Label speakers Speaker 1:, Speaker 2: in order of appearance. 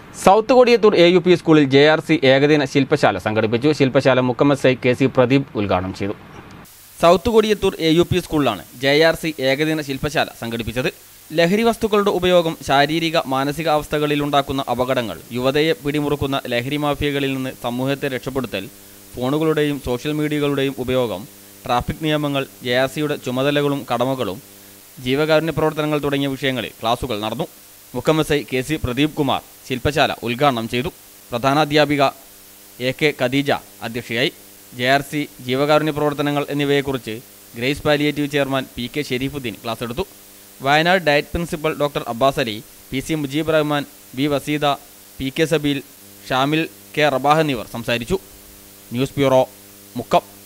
Speaker 1: south Kodiyathur A U P സ്കൂളിൽ J R C ഏകദിന ശില്പശാല സംഘടിപ്പിച്ചു ശില്പശാല മുക്കമ്മദ് സൈ കെ സി പ്രദീപ് ഉദ്ഘാടനം ചെയ്തു South Kodiyathur A U P സ്കൂളിലാണ് ജെ ആർ സി ഏകദിന ശില്പശാല സംഘടിപ്പിച്ചത് ലഹരി വസ്തുക്കളുടെ ഉപയോഗം ശാരീരിക മാനസിക അവസ്ഥകളിലുണ്ടാക്കുന്ന അപകടങ്ങൾ യുവതയെ പിടിമുറുക്കുന്ന ലഹരി മാഫിയകളിൽ നിന്ന് സമൂഹത്തെ രക്ഷപ്പെടുത്തൽ ഫോണുകളുടെയും സോഷ്യൽ മീഡിയകളുടെയും ഉപയോഗം ട്രാഫിക് നിയമങ്ങൾ ജെ ആർ സിയുടെ ചുമതലകളും കടമകളും ജീവകാരുണ്യ പ്രവർത്തനങ്ങൾ തുടങ്ങിയ വിഷയങ്ങളിൽ ക്ലാസുകൾ നടന്നു മുഖമസൈ കെ സി പ്രദീപ് കുമാർ ശില്പശാല ഉദ്ഘാടനം ചെയ്തു പ്രധാനാധ്യാപിക എ കെ ഖദീജ അധ്യക്ഷയായി ജെ ആർ സി ജീവകാരുണ്യ പ്രവർത്തനങ്ങൾ എന്നിവയെക്കുറിച്ച് Grace palliative chairman P K Shareefudheen class എടുത്തു Wayanad DIET principal doctor Abbas Ali P C Mujeeb Rahman B Waseeda P K Sabeel Shamil K Rabah എന്നിവർ സംസാരിച്ചു ന്യൂസ് ബ്യൂറോ മുക്കം